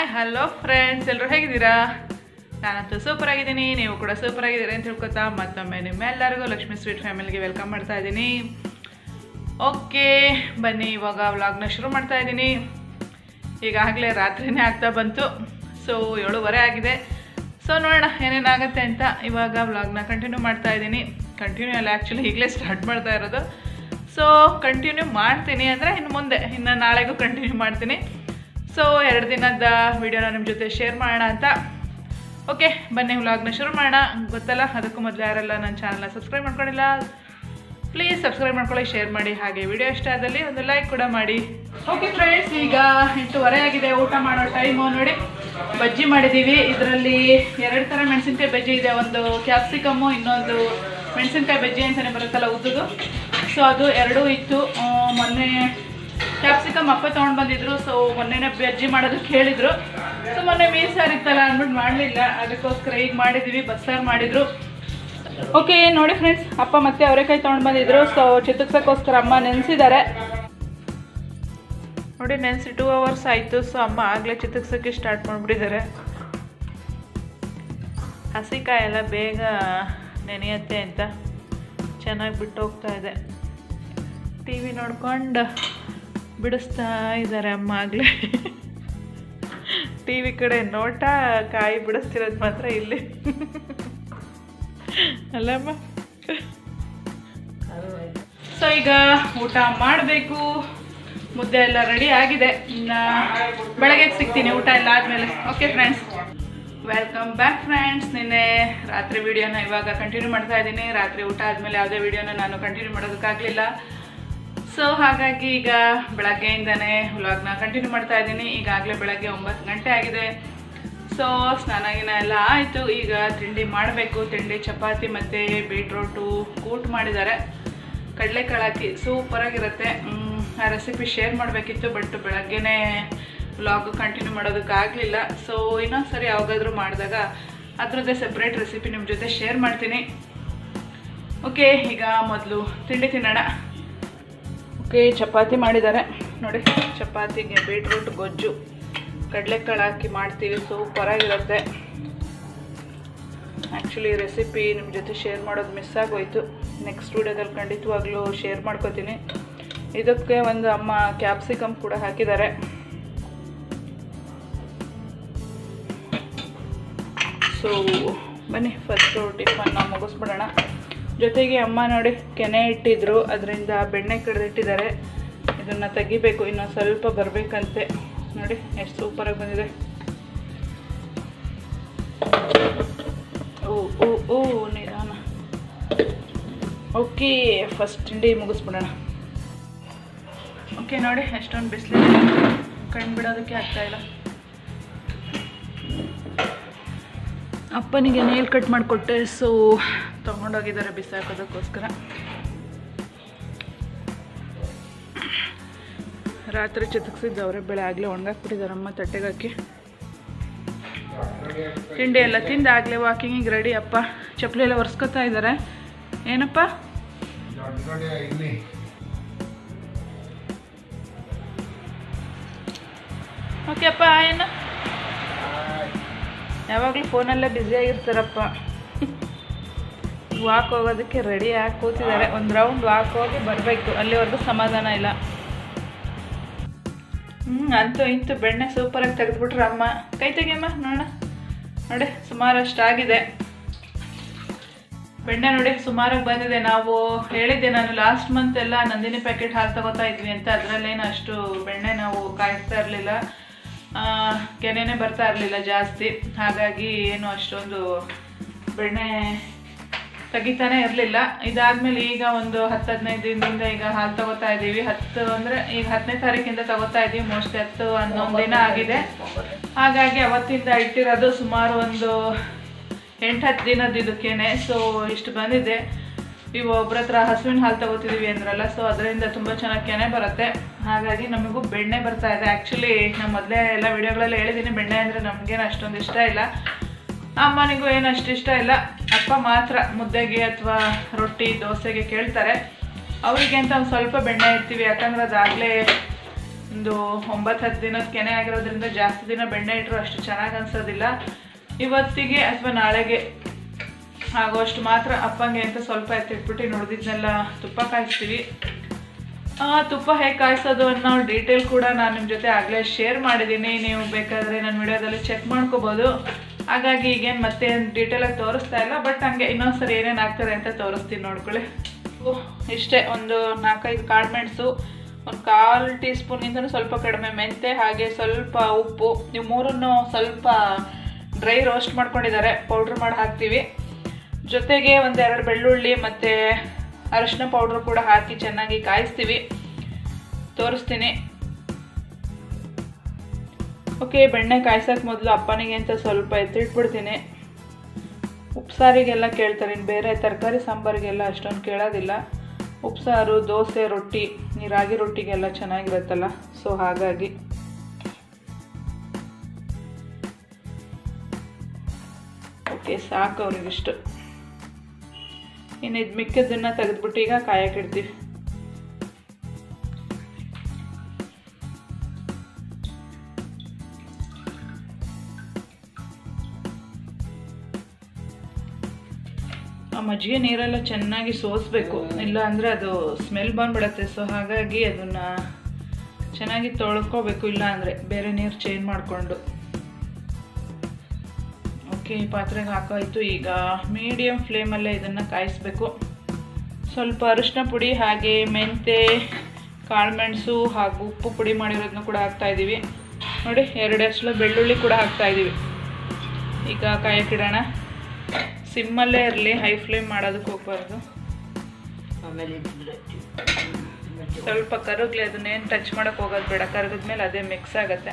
hello friends ಎಲ್ಲರೂ ಹೇಗಿದ್ದೀರಾ ನಾನಂತೂ ಸೂಪರ್ ಆಗಿದ್ದೀನಿ ನೀವು ಕೂಡ ಸೂಪರ್ ಆಗಿದ್ದೀರಿ ಅಂತ ತಿಳ್ಕೊತಾ ಮತ್ತೊಮ್ಮೆ ನಿಮ್ಮೆಲ್ಲರಿಗೂ ಲಕ್ಷ್ಮೀ ಸ್ವೀಟ್ ಫ್ಯಾಮಿಲಿಗೆ ವೆಲ್ಕಮ್ ಮಾಡ್ತಾ ಇದ್ದೀನಿ ಓಕೆ ಬನ್ನಿ ಇವಾಗ ವ್ಲಾಗ್ನ ಶುರು ಮಾಡ್ತಾ ಇದ್ದೀನಿ ಈಗಾಗಲೇ ರಾತ್ರಿನೇ ಆಗ್ತಾ ಬಂತು ಸೊ ಏಳುವರೆ ಆಗಿದೆ ಸೊ ನೋಡೋಣ ಏನೇನಾಗುತ್ತೆ ಅಂತ ಇವಾಗ ವ್ಲಾಗ್ನ ಕಂಟಿನ್ಯೂ ಮಾಡ್ತಾ ಇದ್ದೀನಿ ಕಂಟಿನ್ಯೂ ಅಲ್ಲ ಆ್ಯಕ್ಚುಲಿ ಈಗಲೇ ಸ್ಟಾರ್ಟ್ ಮಾಡ್ತಾ ಇರೋದು ಸೊ ಕಂಟಿನ್ಯೂ ಮಾಡ್ತೀನಿ ಅಂದರೆ ಇನ್ನು ಮುಂದೆ ಇನ್ನು ನಾಳೆಗೂ ಕಂಟಿನ್ಯೂ ಮಾಡ್ತೀನಿ ಸೊ ಎರಡು ದಿನದ ವಿಡಿಯೋನ ನಿಮ್ಮ ಜೊತೆ ಶೇರ್ ಮಾಡೋಣ ಅಂತ ಓಕೆ ಬನ್ನಿ ವ್ಲಾಗ್ನ ಶುರು ಮಾಡೋಣ ಗೊತ್ತಲ್ಲ ಅದಕ್ಕೂ ಮೊದಲು ಯಾರೆಲ್ಲ ನನ್ನ ಚಾನಲ್ನ ಸಬ್ಸ್ಕ್ರೈಬ್ ಮಾಡ್ಕೊಂಡಿಲ್ಲ ಪ್ಲೀಸ್ ಸಬ್ಸ್ಕ್ರೈಬ್ ಮಾಡ್ಕೊಳ್ಳಿ ಶೇರ್ ಮಾಡಿ ಹಾಗೆ ವಿಡಿಯೋ ಇಷ್ಟ ಆದಲ್ಲಿ ಒಂದು ಲೈಕ್ ಕೂಡ ಮಾಡಿ ಓಕೆ ಫ್ರೆಂಡ್ಸ್ ಈಗ ಎಂಟೂವರೆ ಆಗಿದೆ ಊಟ ಮಾಡೋ ಟೈಮು ನೋಡಿ ಬಜ್ಜಿ ಮಾಡಿದ್ದೀವಿ ಇದರಲ್ಲಿ ಎರಡು ಥರ ಮೆಣಸಿನ್ಕಾಯಿ ಬಜ್ಜಿ ಇದೆ ಒಂದು ಕ್ಯಾಪ್ಸಿಕಮ್ಮು ಇನ್ನೊಂದು ಮೆಣಸಿನ್ಕಾಯಿ ಬಜ್ಜಿ ಅಂತಲೇ ಬರುತ್ತಲ್ಲ ಉದ್ದುದು ಸೊ ಅದು ಎರಡೂ ಇತ್ತು ಆ, ಮೊನ್ನೆ ಕ್ಯಾಪ್ಸಿಕಮ್ ಅಪ್ಪ ತೊಗೊಂಡು ಬಂದಿದ್ರು ಸೊ ಮೊನ್ನೆನೇ ಬಜ್ಜಿ ಮಾಡೋದಕ್ಕೆ ಹೇಳಿದ್ರು ಸೊ ಮೊನ್ನೆ ಮೀನು ಸಾರು ಇತ್ತಲ್ಲ ಅಂದ್ಬಿಟ್ಟು ಮಾಡಲಿಲ್ಲ ಅದಕ್ಕೋಸ್ಕರ ಈಗ ಮಾಡಿದ್ದೀವಿ ಬಸ್ಸಾರು ಮಾಡಿದ್ರು ಓಕೆ ನೋಡಿ ಫ್ರೆಂಡ್ಸ್ ಅಪ್ಪ ಮತ್ತೆ ಅವರೆಕಾಯಿ ತೊಗೊಂಡು ಬಂದಿದ್ರು ಸೊ ಚಿತ್ರಕ್ಕೋಸ್ಕರ ಅಮ್ಮ ನೆನೆಸಿದ್ದಾರೆ ನೋಡಿ ನೆನೆಸಿ ಟೂ ಅವರ್ಸ್ ಆಯಿತು ಸೊ ಅಮ್ಮ ಆಗಲೇ ಚಿತ್ರಕ್ಸೋಕ್ಕೆ ಸ್ಟಾರ್ಟ್ ಮಾಡಿಬಿಟ್ಟಿದ್ದಾರೆ ಹಸಿಕಾಯಿ ಎಲ್ಲ ಬೇಗ ನೆನೆಯುತ್ತೆ ಅಂತ ಚೆನ್ನಾಗಿ ಬಿಟ್ಟು ಹೋಗ್ತಾ ಇದೆ ಟಿ ವಿ ನೋಡ್ಕೊಂಡು ಬಿಡಿಸ್ತಾ ಇದ್ದಾರೆ ಅಮ್ಮ ಆಗಲೇ ಟಿ ವಿ ಕಡೆ ನೋಟ ಕಾಯಿ ಬಿಡಿಸ್ತಿರೋದು ಮಾತ್ರ ಇಲ್ಲಿ ಅಲ್ಲಮ್ಮ ಸೊ ಈಗ ಊಟ ಮಾಡಬೇಕು ಮುದ್ದೆ ಎಲ್ಲ ರೆಡಿ ಆಗಿದೆ ಇನ್ನು ಬೆಳಗ್ಗೆ ಸಿಗ್ತೀನಿ ಊಟ ಎಲ್ಲ ಆದಮೇಲೆ okay friends welcome back friends ನಿನ್ನೆ ರಾತ್ರಿ ವಿಡಿಯೋನ ಇವಾಗ ಕಂಟಿನ್ಯೂ ಮಾಡ್ತಾ ಇದ್ದೀನಿ ರಾತ್ರಿ ಊಟ ಆದಮೇಲೆ ಯಾವುದೇ ವಿಡಿಯೋನ ನಾನು ಕಂಟಿನ್ಯೂ ಮಾಡೋದಕ್ಕಾಗಲಿಲ್ಲ ಸೊ ಹಾಗಾಗಿ ಈಗ ಬೆಳಗ್ಗೆಯಿಂದನೇ ವ್ಲಾಗ್ನ ಕಂಟಿನ್ಯೂ ಮಾಡ್ತಾ ಇದ್ದೀನಿ ಈಗಾಗಲೇ ಬೆಳಗ್ಗೆ ಒಂಬತ್ತು ಗಂಟೆ ಆಗಿದೆ ಸೊ ಸ್ನಾನ ಗಿನ ಎಲ್ಲ ಆಯಿತು ಈಗ ತಿಂಡಿ ಮಾಡಬೇಕು ತಿಂಡಿ ಚಪಾತಿ ಮತ್ತು ಬೀಟ್ರೋಟು ಕೂಟ್ ಮಾಡಿದ್ದಾರೆ ಕಡಲೆಕಾಳು ಹಾಕಿ ಸೂಪರಾಗಿರುತ್ತೆ ಮ್, ಆ ರೆಸಿಪಿ ಶೇರ್ ಮಾಡಬೇಕಿತ್ತು ಬಟ್ ಬೆಳಗ್ಗೆನೇ ವ್ಲಾಗ್ ಕಂಟಿನ್ಯೂ ಮಾಡೋದಕ್ಕಾಗಲಿಲ್ಲ ಸೊ ಇನ್ನೊಂದು ಸರಿ ಯಾವಾಗಾದರೂ ಮಾಡಿದಾಗ ಅದರದ್ದೇ ಸಪ್ರೇಟ್ ರೆಸಿಪಿ ನಿಮ್ಮ ಜೊತೆ ಶೇರ್ ಮಾಡ್ತೀನಿ ಓಕೆ ಈಗ ಮೊದಲು ತಿಂಡಿ ತಿನ್ನೋಣ ಓಕೆ ಚಪಾತಿ ಮಾಡಿದ್ದಾರೆ ನೋಡಿ ಚಪಾತಿಗೆ ಬೀಟ್ರೂಟ್ ಗೊಜ್ಜು ಕಡಲೆಕಾಳು ಹಾಕಿ ಮಾಡ್ತೀವಿ ಸೂಪರಾಗಿರುತ್ತೆ ಆ್ಯಕ್ಚುಲಿ ರೆಸಿಪಿ ನಿಮ್ಮ ಜೊತೆ ಶೇರ್ ಮಾಡೋದು ಮಿಸ್ ಆಗೋಯ್ತು ನೆಕ್ಸ್ಟ್ ವೀಡಿಯೋದಲ್ಲಿ ಖಂಡಿತವಾಗ್ಲೂ ಶೇರ್ ಮಾಡ್ಕೋತೀನಿ ಇದಕ್ಕೆ ಒಂದು ಅಮ್ಮ ಕ್ಯಾಪ್ಸಿಕಮ್ ಕೂಡ ಹಾಕಿದ್ದಾರೆ ಸೊ ಬನ್ನಿ ಫಸ್ಟು ಟಿಫನ್ನ ಮುಗಿಸ್ಬಿಡೋಣ ಜೊತೆಗೆ ಅಮ್ಮ ನೋಡಿ ಕೆನೆ ಇಟ್ಟಿದ್ರು ಅದರಿಂದ ಬೆಣ್ಣೆ ಕಡ್ದಿಟ್ಟಿದ್ದಾರೆ ಇದನ್ನು ತೆಗಿಬೇಕು ಇನ್ನು ಸ್ವಲ್ಪ ಬರಬೇಕಂತೆ ನೋಡಿ ಎಷ್ಟು ಸೂಪರಾಗಿ ಬಂದಿದೆ ಓ ಓ ಓ ನಿಧಾನ ಓಕೆ ಫಸ್ಟ್ ತಿಂಡಿ ಮುಗಿಸ್ಬಿಡೋಣ ಓಕೆ ನೋಡಿ ಎಷ್ಟೊಂದು ಬಿಸಿಲಿದೆ ಕಣ್ಣು ಬಿಡೋದಕ್ಕೆ ಆಗ್ತಾಯಿಲ್ಲ ಅಪ್ಪನಿಗೆ ನೇಲ್ ಕಟ್ ಮಾಡಿಕೊಟ್ಟೆ ಸೊ ತೊಗೊಂಡೋಗಿದ್ದಾರೆ ಬಿಸಾಕೋದಕ್ಕೋಸ್ಕರ ರಾತ್ರಿ ಚಿತಕ್ಸಿದ್ದು ಅವರೇ ಬೆಳೆ ಆಗಲೇ ಒಣಗಾಕ್ಬಿಟ್ಟಿದ್ದಾರಮ್ಮ ತಟ್ಟೆಗೆ ಹಾಕಿ ತಿಂಡಿ ಎಲ್ಲ ತಿಂದು ಆಗಲೇ ವಾಕಿಂಗಿಗೆ ರೆಡಿ ಅಪ್ಪ ಚಪ್ಪಲಿ ಎಲ್ಲ ಒರೆಸ್ಕೊತಾ ಇದ್ದಾರೆ ಏನಪ್ಪ ಓಕೆ ಅಪ್ಪ ಏನು ಯಾವಾಗಲೂ ಫೋನಲ್ಲೇ ಬ್ಯುಸಿಯಾಗಿರ್ತಾರಪ್ಪ ವಾಕ್ ಹೋಗೋದಕ್ಕೆ ರೆಡಿ ಆಗಿ ಕೂತಿದ್ದಾರೆ ಒಂದು ರೌಂಡ್ ವಾಕ್ ಹೋಗಿ ಬರಬೇಕು ಅಲ್ಲಿವರೆಗೂ ಸಮಾಧಾನ ಇಲ್ಲ ಹ್ಞೂ ಅಂತೂ ಇಂತೂ ಬೆಣ್ಣೆ ಸೂಪರಾಗಿ ತೆಗೆದ್ಬಿಟ್ರೆ ಅಮ್ಮ ಕೈ ತೆಗಿಯಮ್ಮ ನೋಡೋಣ ನೋಡಿ ಸುಮಾರಷ್ಟು ಆಗಿದೆ ಬೆಣ್ಣೆ ನೋಡಿ ಸುಮಾರಾಗಿ ಬಂದಿದೆ ನಾವು ಹೇಳಿದ್ದೆ ನಾನು ಲಾಸ್ಟ್ ಮಂತ್ ಎಲ್ಲ ನಂದಿನಿ ಪ್ಯಾಕೆಟ್ ಹಾಲು ತಗೋತಾ ಇದ್ವಿ ಅಂತ ಅದರಲ್ಲೇನು ಅಷ್ಟು ಬೆಣ್ಣೆ ನಾವು ಕಾಯಿಸ್ತಾ ಇರಲಿಲ್ಲ ಕೆನೆನೇ ಬರ್ತಾ ಇರಲಿಲ್ಲ ಜಾಸ್ತಿ ಹಾಗಾಗಿ ಏನು ಅಷ್ಟೊಂದು ಬೆಣ್ಣೆ ತೆಗಿತಾನೆ ಇರಲಿಲ್ಲ ಇದಾದ್ಮೇಲೆ ಈಗ ಒಂದು ಹತ್ತು ಹದಿನೈದು ದಿನದಿಂದ ಈಗ ಹಾಲು ತಗೋತಾ ಇದ್ದೀವಿ ಹತ್ತು ಅಂದರೆ ಈಗ ಹತ್ತನೇ ತಾರೀಕಿಂದ ತಗೋತಾ ಇದ್ದೀವಿ ಮೋಸ್ಟ್ಲಿ ಹತ್ತು ಹನ್ನೊಂದು ದಿನ ಆಗಿದೆ ಹಾಗಾಗಿ ಅವತ್ತಿಂದ ಇಟ್ಟಿರೋದು ಸುಮಾರು ಒಂದು ಎಂಟು ಹತ್ತು ದಿನದ ಇದಕ್ಕೇನೆ ಸೊ ಇಷ್ಟು ಬಂದಿದೆ ಇವು ಒಬ್ರ ಹತ್ರ ಹಸುವಿನ ಹಾಲು ತಗೋತಿದ್ದೀವಿ ಅಂದ್ರಲ್ಲ ಸೊ ಅದರಿಂದ ತುಂಬ ಚೆನ್ನಾಗಿ ಕೆನೆ ಬರುತ್ತೆ ಹಾಗಾಗಿ ನಮಗೂ ಬೆಣ್ಣೆ ಬರ್ತಾ ಇದೆ ಆ್ಯಕ್ಚುಲಿ ನಾನು ಮೊದಲೇ ಎಲ್ಲ ವಿಡಿಯೋಗಳಲ್ಲಿ ಹೇಳಿದ್ದೀನಿ ಬೆಣ್ಣೆ ಅಂದರೆ ನಮಗೇನು ಅಷ್ಟೊಂದು ಇಷ್ಟ ಇಲ್ಲ ಅಮ್ಮನಿಗೂ ಏನು ಅಷ್ಟು ಇಷ್ಟ ಇಲ್ಲ ಅಪ್ಪ ಮಾತ್ರ ಮುದ್ದೆಗೆ ಅಥವಾ ರೊಟ್ಟಿ ದೋಸೆಗೆ ಕೇಳ್ತಾರೆ ಅವರಿಗೆ ಅಂತ ಒಂದು ಸ್ವಲ್ಪ ಬೆಣ್ಣೆ ಇರ್ತೀವಿ ಯಾಕಂದ್ರೆ ಅದಾಗಲೇ ಒಂದು ಒಂಬತ್ತು ಹತ್ತು ದಿನದ ಕೆನೆ ಆಗಿರೋದ್ರಿಂದ ಜಾಸ್ತಿ ದಿನ ಬೆಣ್ಣೆ ಇಟ್ಟರು ಅಷ್ಟು ಚೆನ್ನಾಗಿ ಅನ್ಸೋದಿಲ್ಲ ಇವತ್ತಿಗೆ ಅಥವಾ ನಾಳೆಗೆ ಆಗೋಷ್ಟು ಮಾತ್ರ ಅಪ್ಪಂಗೆ ಅಂತ ಸ್ವಲ್ಪ ಎತ್ತಿಟ್ಬಿಟ್ಟು ನೋಡಿದ್ನೆಲ್ಲ ತುಪ್ಪ ಕಾಯಿಸ್ತೀವಿ ಆ, ತುಪ್ಪ ಹೇಗೆ ಕಾಯಿಸೋದು ಅನ್ನೋ ಡೀಟೇಲ್ ಕೂಡ ನಾನು ನಿಮ್ಮ ಜೊತೆ ಆಗಲೇ ಶೇರ್ ಮಾಡಿದ್ದೀನಿ ನೀವು ಬೇಕಾದರೆ ನನ್ನ ವಿಡಿಯೋದಲ್ಲಿ ಚೆಕ್ ಮಾಡ್ಕೋಬೋದು ಹಾಗಾಗಿ ಈಗೇನು ಮತ್ತೆ ಡೀಟೇಲಾಗಿ ತೋರಿಸ್ತಾ ಇಲ್ಲ ಬಟ್ ಹಂಗೆ ಇನ್ನೊಂದ್ಸರಿ ಏನೇನು ಆಗ್ತದೆ ಅಂತ ತೋರಿಸ್ತೀನಿ ನೋಡ್ಕೊಳ್ಳಿ ಓ, ಇಷ್ಟೇ ಒಂದು ನಾಲ್ಕೈದು ಕಾಳು ಮೆಣಸು ಒಂದು ಕಾಲು ಟೀ ಸ್ಪೂನಿಂದನೂ ಸ್ವಲ್ಪ ಕಡಿಮೆ ಮೆಂತೆ ಹಾಗೆ ಸ್ವಲ್ಪ ಉಪ್ಪು ಇವು ಮೂರನ್ನು ಸ್ವಲ್ಪ ಡ್ರೈ ರೋಸ್ಟ್ ಮಾಡ್ಕೊಂಡಿದ್ದಾರೆ ಪೌಡ್ರ್ ಮಾಡಿ ಹಾಕ್ತೀವಿ ಜೊತೆಗೆ ಒಂದೆರಡು ಬೆಳ್ಳುಳ್ಳಿ ಮತ್ತು ಅರಿಶಿನ ಪೌಡ್ರ್ ಕೂಡ ಹಾಕಿ ಚೆನ್ನಾಗಿ ಕಾಯಿಸ್ತೀವಿ ತೋರಿಸ್ತೀನಿ ಓಕೆ ಬೆಣ್ಣೆ ಕಾಯ್ಸೋಕೆ ಮೊದಲು ಅಪ್ಪನಿಗೆ ಅಂತ ಸ್ವಲ್ಪ ಎತ್ತಿಟ್ಬಿಡ್ತೀನಿ ಉಪ್ಸಾರಿಗೆಲ್ಲ ಕೇಳ್ತಾರೆ ಇನ್ನು ಬೇರೆ ತರಕಾರಿ ಸಾಂಬಾರಿಗೆಲ್ಲ ಅಷ್ಟೊಂದು ಕೇಳೋದಿಲ್ಲ ಉಪ್ಸಾರು ದೋಸೆ ರೊಟ್ಟಿ ಈ ರಾಗಿ ರೊಟ್ಟಿಗೆಲ್ಲ ಚೆನ್ನಾಗಿರುತ್ತಲ್ಲ ಸೊ ಹಾಗಾಗಿ ಓಕೆ ಸಾಕು ಅವ್ರಿಗಿಷ್ಟು ಇನ್ನು ಇದು ಮಿಕ್ಕದನ್ನು ತೆಗೆದ್ಬಿಟ್ಟು ಈಗ ಕಾಯಕ್ಕೆ ಇಡ್ತೀವಿ ಆ ಮಜ್ಜಿಗೆ ನೀರೆಲ್ಲ ಚೆನ್ನಾಗಿ ಸೋಸಬೇಕು ಇಲ್ಲ ಅಂದರೆ ಅದು ಸ್ಮೆಲ್ ಬಂದ್ಬಿಡತ್ತೆ ಸೊ ಹಾಗಾಗಿ ಅದನ್ನು ಚೆನ್ನಾಗಿ ತೊಳ್ಕೊಬೇಕು ಇಲ್ಲ ಅಂದರೆ ಬೇರೆ ನೀರು ಚೇಂಜ್ ಮಾಡಿಕೊಂಡು ಓಕೆ ಈ ಪಾತ್ರೆಗೆ ಹಾಕಾಯ್ತು ಈಗ ಮೀಡಿಯಮ್ ಫ್ಲೇಮಲ್ಲೇ ಇದನ್ನು ಕಾಯಿಸ್ಬೇಕು ಸ್ವಲ್ಪ ಅರಿಶಿನ ಪುಡಿ ಹಾಗೆ ಮೆಂತೆ ಕಾಳುಮೆಣಸು ಹಾಗೂ ಉಪ್ಪು ಪುಡಿ ಮಾಡಿರೋದನ್ನ ಕೂಡ ಹಾಕ್ತಾ ಇದ್ದೀವಿ ನೋಡಿ ಎರಡು ಎಸ್ಳು ಬೆಳ್ಳುಳ್ಳಿ ಕೂಡ ಹಾಕ್ತಾ ಇದ್ದೀವಿ ಈಗ ಕಾಯಕ್ಕಿಡೋಣ ಸಿಮ್ಮಲ್ಲೇ ಇರಲಿ ಹೈ ಫ್ಲೇಮ್ ಮಾಡೋದಕ್ಕೆ ಹೋಗ್ಬಾರ್ದು ಆಮೇಲೆ ಇದ್ರೆ ಸ್ವಲ್ಪ ಕರಗ್ಲಿ ಅದನ್ನೇನು ಟಚ್ ಮಾಡೋಕೆ ಹೋಗೋದು ಬೇಡ ಕರಗಿದ್ಮೇಲೆ ಅದೇ ಮಿಕ್ಸ್ ಆಗುತ್ತೆ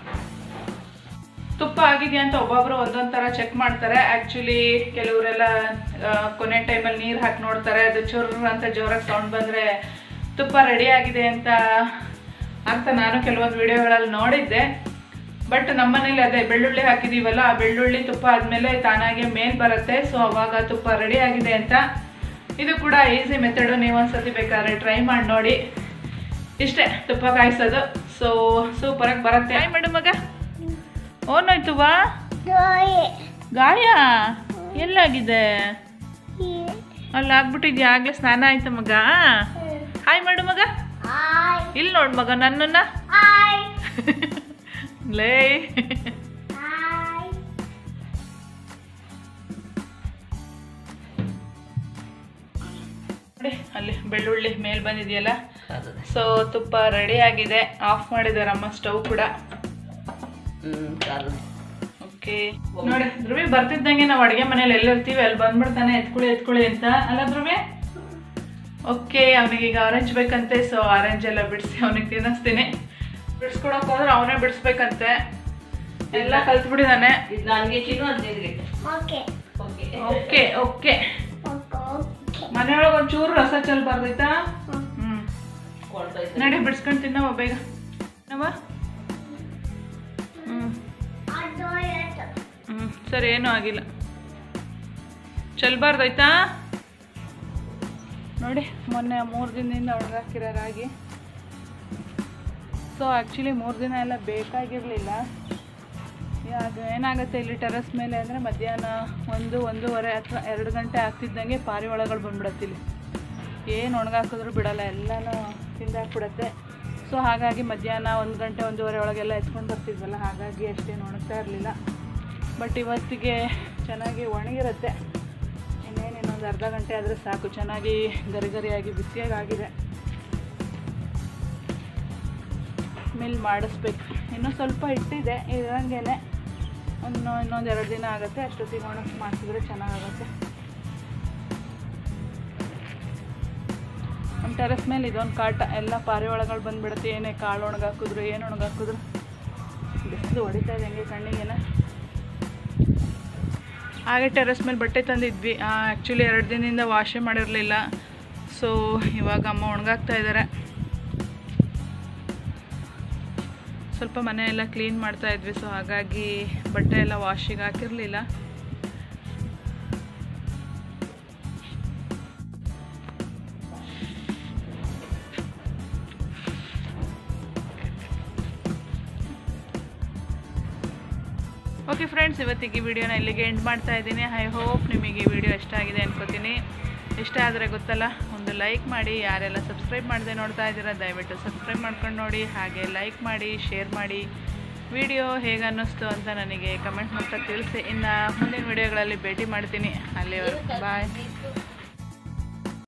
ತುಪ್ಪ ಆಗಿದೆಯಾ ಅಂತ ಒಬ್ಬೊಬ್ರು ಒಂದೊಂದು ಥರ ಚೆಕ್ ಮಾಡ್ತಾರೆ ಆ್ಯಕ್ಚುಲಿ ಕೆಲವರೆಲ್ಲ ಆ, ಕೊನೆ ಟೈಮಲ್ಲಿ ನೀರು ಹಾಕಿ ನೋಡ್ತಾರೆ ಅದು ಚುರ್ರ್ ಅಂತ ಜೋರಾಗಿ ಸೌಂಡ್ ಬಂದರೆ ತುಪ್ಪ ರೆಡಿ ಆಗಿದೆ ಅಂತ ಅಂತ ನಾನು ಕೆಲವೊಂದು ವಿಡಿಯೋಗಳಲ್ಲಿ ನೋಡಿದ್ದೆ ಬಟ್ ನಮ್ಮನೇಲಿ ಅದೇ ಬೆಳ್ಳುಳ್ಳಿ ಹಾಕಿದೀವಲ್ಲ ಆ ಬೆಳ್ಳುಳ್ಳಿ ತುಪ್ಪ ಆದಮೇಲೆ ತಾನಾಗೆ ಮೇಲ್ ಬರುತ್ತೆ ಸೊ ಅವಾಗ ತುಪ್ಪ ರೆಡಿ ಆಗಿದೆ ಅಂತ ಇದು ಕೂಡ ಈಸಿ ಮೆಥಡು ನೀವು ಒಂದ್ಸತಿ ಬೇಕಾದ್ರೆ ಟ್ರೈ ಮಾಡಿ ನೋಡಿ ಇಷ್ಟೇ ತುಪ್ಪ ಕಾಯಿಸೋದು ಸೊ ಸೂಪರಾಗಿ ಬರುತ್ತೆ ಹಾಯ್ ಮೇಡಮ್ ಮಗ ಓನೋಯ್ತು ವಾ ಗಾಯ ಎಲ್ಲಾಗಿದೆ ಅಲ್ಲಿ ಆಗ್ಬಿಟ್ಟಿದ್ಯಾ ಆಗ್ಲೇ ಸ್ನಾನ ಆಯ್ತು ಮಗ ಹಾಯ್ ಮಾಡು ಮಗ ಇಲ್ಲಿ ನೋಡು ಮಗ ನನ್ನನ್ನ ಲೇ ನೋಡಿ ಅಲ್ಲಿ ಬೆಳ್ಳುಳ್ಳಿ ಮೇಲ್ ಬಂದಿದೆಯಲ್ಲ ಕಾದದೆ ಸೊ ತುಪ್ಪ ರೆಡಿ ಆಗಿದೆ ಆಫ್ ಮಾಡಿದಾರಮ್ಮ ಸ್ಟವ್ ಕೂಡ ಹ್ಞೂ ಕಾದದೆ ಓಕೆ ನೋಡಿ ಧ್ರುವಿ ಬರ್ತಿದ್ದಂಗೆ ನಾವು ಅಡುಗೆ ಮನೇಲಿ ಎಲ್ಲಿರ್ತೀವಿ ಅಲ್ಲಿ ಬಂದ್ಬಿಡ್ತಾನೆ ಎತ್ಕೊಳ್ಳಿ ಎತ್ಕೊಳ್ಳಿ ಅಂತ ಅಲ್ಲ ಧ್ರುವಿ ಓಕೆ ಅವನಿಗೆ ಈಗ ಆರೆಂಜ್ ಬೇಕಂತೆ ಸೊ ಆರೆಂಜ್ ಎಲ್ಲ ಬಿಡಿಸಿ ಅವನಿಗೆ ತಿನ್ನಿಸ್ತೀನಿ ಬಿಡಿಸ್ಕೊಡಕ್ ಹೋದ್ರೆ ಅವನೇ ಬಿಡಿಸ್ಬೇಕಂತೆ ಎಲ್ಲ ಕಲ್ತ್ಬಿಟ್ಟಿದ್ದಾನೆ ಇದು ನನಗೆ ಚಿನ್ನು ಹದಿನೈದು ಗಂಟೆ ಓಕೆ ಓಕೆ ಓಕೆ ಓಕೆ ಮನೆಯೊಳಗೆ ಒಂಚೂರು ರಸ ಚೆಲ್ ಬರ್ದೈತಾ ಹ್ಞೂ ಕೊಡ್ತಾ ಇದ್ದೆ ನಡಿ ಬಿಡಿಸ್ಕೊಂಡು ತಿನ್ನವ ಬೇಗ ನವ ಹ್ಞೂ ಹ್ಞೂ ಸರಿ ಏನೂ ಆಗಿಲ್ಲ ಚೆಲ್ಬಾರ್ದಾಯ್ತಾ ನೋಡಿ ಮೊನ್ನೆ ಮೂರು ದಿನದಿಂದ ಒಣಗಾಕಿರೋ ರಾಗಿ ಸೊ ಆ್ಯಕ್ಚುಲಿ ಮೂರು ದಿನ ಎಲ್ಲ ಬೇಕಾಗಿರಲಿಲ್ಲ ಅದು ಏನಾಗುತ್ತೆ ಇಲ್ಲಿ ಟೆರಸ್ ಮೇಲೆ ಅಂದರೆ ಮಧ್ಯಾಹ್ನ ಒಂದು ಒಂದೂವರೆ ಅಥವಾ ಎರಡು ಗಂಟೆ ಆಗ್ತಿದ್ದಂಗೆ ಪಾರಿವಾಳಗಳು ಬಂದ್ಬಿಡತ್ತೆ ಇಲ್ಲಿ ಏನು ಒಣಗಾಕಿದ್ರು ಬಿಡಲ್ಲ ಎಲ್ಲನೂ ತಿಂದಾಕ್ಬಿಡತ್ತೆ ಸೊ ಹಾಗಾಗಿ ಮಧ್ಯಾಹ್ನ ಒಂದು ಗಂಟೆ ಒಂದೂವರೆ ಒಳಗೆಲ್ಲ ಎತ್ಕೊಂಡು ಬರ್ತಿದ್ವಲ್ಲ ಹಾಗಾಗಿ ಅಷ್ಟೇನು ಒಣಗ್ತಾ ಇರಲಿಲ್ಲ ಬಟ್ ಇವತ್ತಿಗೆ ಚೆನ್ನಾಗಿ ಒಣಗಿರುತ್ತೆ ಇನ್ನೇನು ಇನ್ನೊಂದು ಅರ್ಧ ಗಂಟೆ ಆದರೆ ಸಾಕು ಚೆನ್ನಾಗಿ ಗರಿ ಗರಿಯಾಗಿ ಬಿಸಿಯಾಗಿ ಆಗಿದೆ ಮಿಲ್ ಮಾಡಿಸ್ಬೇಕು ಇನ್ನೂ ಸ್ವಲ್ಪ ಇಟ್ಟಿದೆ ಇರಂಗೇನೆ ಒಂದು ಇನ್ನೊಂದು ಎರಡು ದಿನ ಆಗುತ್ತೆ ಅಷ್ಟೊತ್ತಿಗೆ ಒಣಗಿ ಮಾಡಿಸಿದ್ರೆ ಚೆನ್ನಾಗಾಗುತ್ತೆ ನಮ್ಮ ಟೆರೆಸ್ ಮೇಲೆ ಇದೊಂದು ಕಾಟ ಎಲ್ಲ ಪಾರಿವಾಳಗಳು ಬಂದ್ಬಿಡುತ್ತೆ ಏನೇ ಕಾಳು ಒಣಗಾಕಿದ್ರು ಏನು ಒಣಗಾಕಿದ್ರು ಬಿಸಿಲು ಹೊಡಿತಾ ಇದೆ ಹಂಗೆ ಕಣ್ಣಿಗೆನ ಹಾಗೆ ಟೆರೆಸ್ ಮೇಲೆ ಬಟ್ಟೆ ತಂದಿದ್ವಿ ಆ್ಯಕ್ಚುಲಿ ಎರಡು ದಿನದಿಂದ ವಾಶೇ ಮಾಡಿರಲಿಲ್ಲ ಸೊ ಇವಾಗ ಅಮ್ಮ ಒಣಗಾಕ್ತಾ ಇದ್ದಾರೆ ಸ್ವಲ್ಪ ಮನೆ ಎಲ್ಲ ಕ್ಲೀನ್ ಮಾಡ್ತಾ ಇದ್ವಿ ಸೊ ಹಾಗಾಗಿ ಬಟ್ಟೆ ಎಲ್ಲ ವಾಶಿಗೆ ಹಾಕಿರಲಿಲ್ಲ ಓಕೆ ಫ್ರೆಂಡ್ಸ್ ಇವತ್ತಿಗೆ ಈ ವಿಡಿಯೋನ ಇಲ್ಲಿಗೆ ಎಂಡ್ ಮಾಡ್ತಾ ಇದ್ದೀನಿ ಐ ಹೋಪ್ ನಿಮಗೆ ಈ ವಿಡಿಯೋ ಇಷ್ಟ ಆಗಿದೆ ಅನ್ಕೋತೀನಿ ಇಷ್ಟ ಆದರೆ ಗೊತ್ತಲ್ಲ ಒಂದು ಲೈಕ್ ಮಾಡಿ ಯಾರೆಲ್ಲ ಸಬ್ಸ್ಕ್ರೈಬ್ ಮಾಡದೆ ನೋಡ್ತಾ ಇದ್ದೀರಾ ದಯವಿಟ್ಟು ಸಬ್ಸ್ಕ್ರೈಬ್ ಮಾಡ್ಕೊಂಡು ನೋಡಿ ಹಾಗೆ ಲೈಕ್ ಮಾಡಿ ಶೇರ್ ಮಾಡಿ ವಿಡಿಯೋ ಹೇಗೆ ಅನ್ನಿಸ್ತು ಅಂತ ನನಗೆ ಕಮೆಂಟ್ ಮಾಡ್ತಾ ತಿಳಿಸಿ ಇನ್ನು ಮುಂದಿನ ವಿಡಿಯೋಗಳಲ್ಲಿ ಭೇಟಿ ಮಾಡ್ತೀನಿ ಅಲ್ಲಿವರೆಗೂ ಬಾಯ್